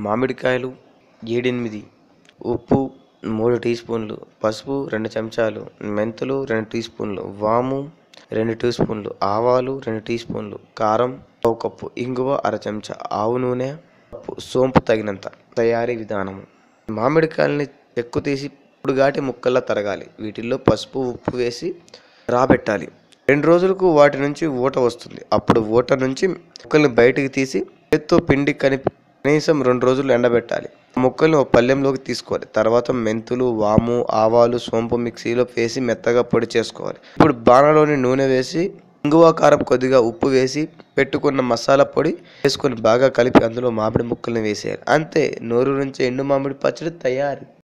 మామిడికాయలు ఏడెనిమిది ఉప్పు మూడు టీ స్పూన్లు పసుపు రెండు చెంచాలు మెంతులు రెండు టీ స్పూన్లు వాము రెండు టీ స్పూన్లు ఆవాలు రెండు టీ స్పూన్లు కారం పావు కప్పు ఇంగువ అర చెంచా ఆవు నూనె కప్పు సోంపు తగినంత తయారీ విధానము మామిడికాయలని చెక్కు తీసి పొడుగాటి ముక్కల్లా తరగాలి వీటిల్లో పసుపు ఉప్పు వేసి రాబెట్టాలి రెండు రోజులకు వాటి నుంచి ఊట వస్తుంది అప్పుడు ఊట నుంచి ముక్కల్ని బయటికి తీసి చేత్తో పిండి కని కనీసం రెండు రోజులు ఎండబెట్టాలి ఆ ముక్కల్ని ఒక పళ్ళెంలోకి తీసుకోవాలి తర్వాత మెంతులు వాము ఆవాలు సోంపు మిక్సీలో వేసి మెత్తగా పొడి చేసుకోవాలి ఇప్పుడు బాణలోని నూనె వేసి ఇంగువ కారం కొద్దిగా ఉప్పు వేసి పెట్టుకున్న మసాలా పొడి వేసుకొని బాగా కలిపి అందులో మామిడి ముక్కల్ని వేసేయాలి అంతే నోరు నుంచి ఎండు మామిడి పచ్చడి తయారు